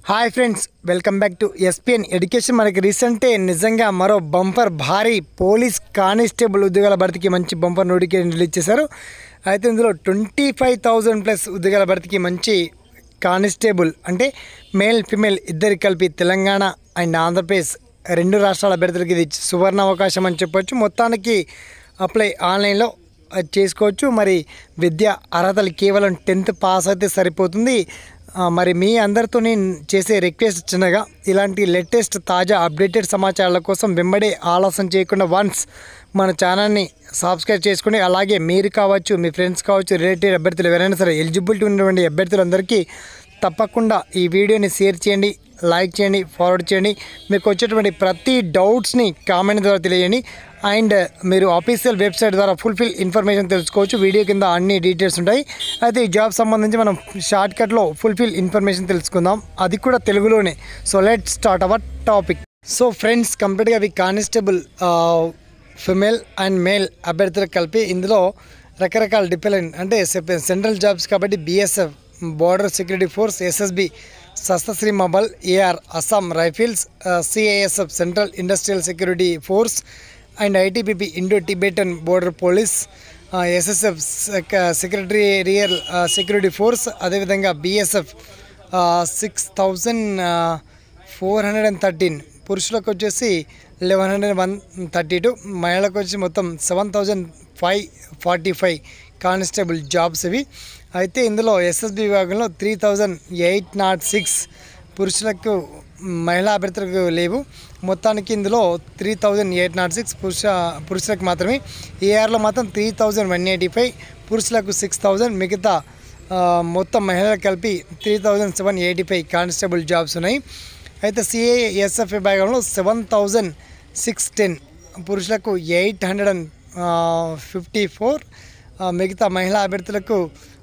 Hi friends welcome back to SPN education మనకి రీసెంటే నిజంగా మరో బంపర్ భారీ పోలీస్ కానిస్టేబుల్ ఉద్యోగాల భర్తీకి మంచి బంపర్ నోటిఫికేషన్ రిలీజ్ చేశారు అయితే ఇందులో ట్వంటీ ఫైవ్ థౌజండ్ ప్లస్ ఉద్యోగాల భర్తీకి మంచి కానిస్టేబుల్ అంటే మేల్ ఫిమేల్ ఇద్దరికి కలిపి తెలంగాణ అండ్ ఆంధ్రప్రదేశ్ రెండు రాష్ట్రాల అభ్యర్థులకి ఇది సువర్ణ అవకాశం అని చెప్పొచ్చు మొత్తానికి అప్లై ఆన్లైన్లో అది చేసుకోవచ్చు మరి విద్య అర్హతలు కేవలం టెన్త్ పాస్ అయితే సరిపోతుంది ఆ, మరి మీ అందరితో నేను చేసే రిక్వెస్ట్ చిన్నగా ఇలాంటి లేటెస్ట్ తాజా అప్డేటెడ్ సమాచారాల కోసం వెంబడే ఆలస్యం చేయకుండా వన్స్ మన ఛానల్ని సబ్స్క్రైబ్ చేసుకుని అలాగే మీరు కావచ్చు మీ ఫ్రెండ్స్ కావచ్చు రిలేటెడ్ అభ్యర్థులు ఎవరైనా సరే ఎలిజిబిలిటీ ఉన్నటువంటి అభ్యర్థులందరికీ తప్పకుండా ఈ వీడియోని షేర్ చేయండి లైక్ చేయండి ఫార్వర్డ్ చేయండి మీకు వచ్చేటువంటి ప్రతి డౌట్స్ని కామెంట్ ద్వారా తెలియజేయండి అండ్ మీరు ఆఫీషియల్ వెబ్సైట్ ద్వారా ఫుల్ఫిల్ ఇన్ఫర్మేషన్ తెలుసుకోవచ్చు వీడియో కింద అన్ని డీటెయిల్స్ ఉంటాయి అయితే ఈ జాబ్ సంబంధించి మనం షార్ట్ కట్లో ఫుల్ఫిల్ ఇన్ఫర్మేషన్ తెలుసుకుందాం అది కూడా తెలుగులోనే so let start our topic so friends కంప్లీట్గా అవి కానిస్టేబుల్ ఫిమేల్ అండ్ మేల్ అభ్యర్థులకు కలిపి ఇందులో రకరకాల డిపెండెంట్ అంటే సెంట్రల్ జాబ్స్ కాబట్టి BSF border security force SSB సస్తశ్రీ మబల్ AR Assam rifles CISF central industrial security force and ITBP Indo Tibetan border police SSF secretariat security force అదేవిధంగా BSF six thousand four hundred and thirteen పురుషులకు వచ్చేసి eleven hundred one thirty two మహిళలకు వచ్చి మొత్తం seven thousand five forty five constable jobs ఇవి అయితే ఇందులో SSB విభాగంలో three thousand eight not six పురుషులకు మహిళా అభ్యర్థులకు లేవు మొత్తానికి ఇందులో three thousand eight not six పురుష పురుషులకు మాత్రమే ఏఆర్లో మాత్రం three thousand one eighty five పురుషులకు సిక్స్ థౌజండ్ మిగతా ఆ, మొత్తం మహిళలకు కలిపి three thousand seven eighty five constable jobs ఉన్నాయి అయితే సిఏఎస్ఎఫ్ విభాగంలో సెవెన్ థౌజండ్ సిక్స్ టెన్ పురుషులకు eight hundred and fifty four మిగతా మహిళా అభ్యర్థులకు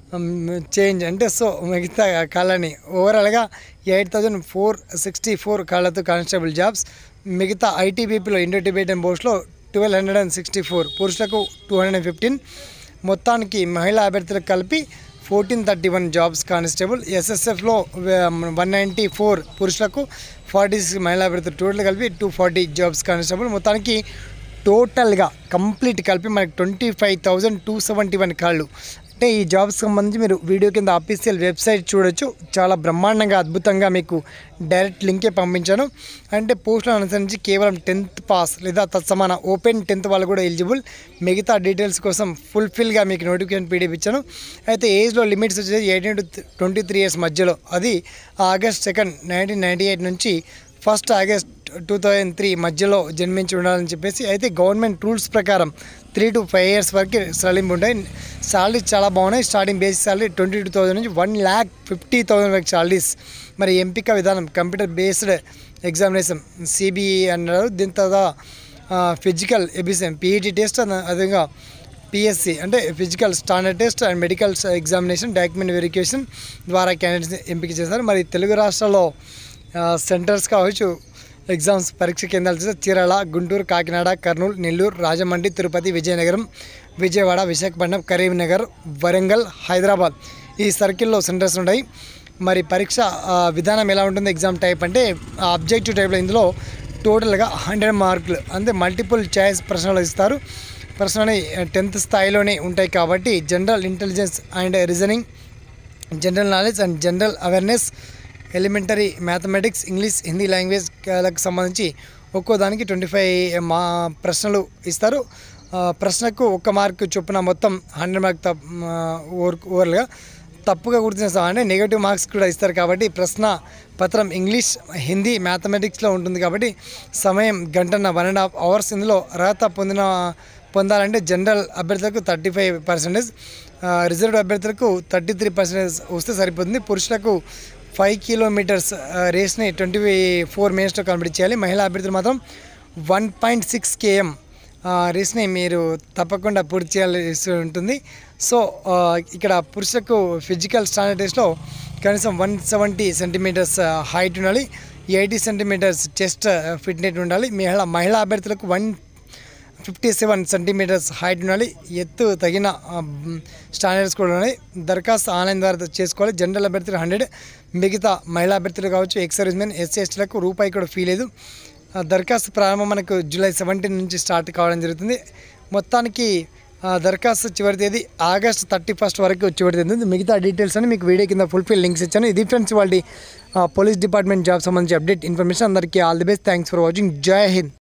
చేంజ్ అంటే సో మిగతా కాలని ఓవరాల్గా eight thousand four sixty four కాళ్ళతో కానిస్టేబుల్ జాబ్స్ మిగతా ఐటీబీపీలో ఇండో టిబెటన్ పోస్ట్లో twelve hundred and sixty four పురుషులకు టూ హండ్రెడ్ అండ్ ఫిఫ్టీన్ మొత్తానికి మహిళా అభ్యర్థులకు కలిపి fourteen thirty one jobs constable ఎస్ఎస్ఎఫ్లో వన్ నైంటీ ఫోర్ పురుషులకు ఫార్టీ సిక్స్ మహిళా అభ్యర్థులు టోటల్ కలిపి టూ ఫార్టీ జాబ్స్ కానిస్టేబుల్ మొత్తానికి టోటల్గా కంప్లీట్ కలిపి మనకి twenty five thousand two seventy one కాళ్ళు అంటే ఈ జాబ్స్ సంబంధించి మీరు వీడియో కింద ఆఫీషియల్ వెబ్సైట్ చూడొచ్చు చాలా బ్రహ్మాండంగా అద్భుతంగా మీకు డైరెక్ట్ లింకే పంపించాను అంటే పోస్టులను అనుసరించి కేవలం టెన్త్ పాస్ లేదా తత్సమాన ఓపెన్ టెన్త్ వాళ్ళు కూడా ఎలిజిబుల్ మిగతా డీటెయిల్స్ కోసం ఫుల్ఫిల్గా మీకు నోటిఫికేషన్ పీడిఎఫ్ ఇచ్చాను అయితే ఏజ్లో లిమిట్స్ వచ్చేసి eighteen to twenty three years మధ్యలో అది August second nineteen ninety eight నుంచి first August two thousand three మధ్యలో జన్మించి ఉండాలని చెప్పేసి అయితే గవర్నమెంట్ రూల్స్ ప్రకారం త్రీ టు ఫైవ్ ఇయర్స్ వరకు సడలింపు ఉంటాయి సాలరీస్ చాలా బాగున్నాయి starting basic salary twenty two thousand నుంచి వన్ ల్యాక్ ఫిఫ్టీ థౌసండ్ వరకు సాలరీస్ మరి ఎంపిక విధానం కంప్యూటర్ బేస్డ్ ఎగ్జామినేషన్ సిబిఈ అన్నారు దీని తర్వాత ఫిజికల్ ఎబిసిఎం పీఈటీ టెస్ట్ అదేవిధంగా పిఎస్సి అంటే physical standard test and medical examination document verification ద్వారా క్యాండిడేట్స్ ఎంపిక చేశారు మరి తెలుగు రాష్ట్రాల్లో సెంటర్స్ కావచ్చు ఎగ్జామ్స్ పరీక్ష కేంద్రాలు చేస్తే చీరాల గుంటూరు కాకినాడ కర్నూలు నెల్లూరు రాజమండ్రి తిరుపతి విజయనగరం విజయవాడ విశాఖపట్నం కరీంనగర్ వరంగల్ హైదరాబాద్ ఈ సర్కిల్లో సెంటర్స్ ఉన్నాయి మరి పరీక్ష ఆ, విధానం ఎలా ఉంటుంది ఎగ్జామ్ టైప్ అంటే అబ్జెక్టివ్ టైప్లో ఇందులో టోటల్గా హండ్రెడ్ మార్కులు అంటే మల్టిపుల్ చాయిస్ ప్రశ్నలు ఇస్తారు ప్రశ్నలు టెన్త్ స్థాయిలోనే ఉంటాయి కాబట్టి general intelligence and reasoning general knowledge and general awareness elementary mathematics English Hindi లాంగ్వేజ్లకు సంబంధించి ఒక్కో దానికి ట్వంటీ ఫైవ్ మా ప్రశ్నలు ఇస్తారు ఆ, ప్రశ్నకు ఒక్క మార్కు చొప్పున మొత్తం హండ్రెడ్ మార్క్ తప్ ఓవర్ ఓవర్గా తప్పుగా గుర్తించాం అంటే నెగిటివ్ మార్క్స్ కూడా ఇస్తారు కాబట్టి ప్రశ్న పత్రం ఇంగ్లీష్ హిందీ మ్యాథమెటిక్స్లో ఉంటుంది కాబట్టి సమయం గంటన్న వన్ అండ్ హాఫ్ అవర్స్ ఇందులో అర్హత పొందిన పొందాలంటే జనరల్ అభ్యర్థులకు థర్టీ ఫైవ్ పర్సెంటేజ్ రిజర్వ్డ్ అభ్యర్థులకు థర్టీ త్రీ పర్సెంటేజ్ వస్తే సరిపోతుంది పురుషులకు ఫైవ్ కిలోమీటర్స్ రేస్ని ట్వంటీ ఫోర్ మినిట్స్లో కంప్లీట్ చేయాలి మహిళా అభ్యర్థులు మాత్రం వన్ పాయింట్ సిక్స్ కేఎం రేస్ని మీరు తప్పకుండా పూర్తి చేయాల్సి ఉంటుంది సో ఆ, ఇక్కడ పురుషులకు ఫిజికల్ స్టాండర్డ్ టెస్ట్లో కనీసం వన్ సెవెంటీ సెంటీమీటర్స్ హైట్ ఉండాలి ఎయిటీ సెంటీమీటర్స్ చెస్ట్ ఫిట్నెస్ ఉండాలి మహిళా మహిళా అభ్యర్థులకు one fifty seven centimetres height ఉండాలి ఎత్తు తగిన స్టాండర్డ్స్ కూడా ఉన్నాయి దరఖాస్తు ఆన్లైన్ ద్వారా చేసుకోవాలి జనరల్ అభ్యర్థులు హండ్రెడ్ మిగతా మహిళా అభ్యర్థులు కావచ్చు ఎక్స్ సర్వీస్ మెన్ ఎస్సీ ఎస్టీలకు రూపాయి కూడా ఫీ లేదు ఆ, దరఖాస్తు ప్రారంభం మనకు జూలై సెవెంటీన్ నుంచి స్టార్ట్ కావడం జరుగుతుంది మొత్తానికి ఆ, దరఖాస్తు చివరి తేదీ ఆగస్ట్ థర్టీ ఫస్ట్ వరకు చివరి తేదీ ఉంది. మిగతా డీటెయిల్స్ అని మీకు వీడియో కింద ఫుల్ఫిల్ లింక్స్ ఇచ్చాను ఇది ఫ్రెండ్స్ వాళ్ళ పోలీస్ డిపార్ట్మెంట్ జాబ్ సంబంధించి అప్డేట్ ఇన్ఫర్మేషన్ అందరికీ all the best thanks for watching Jai Hind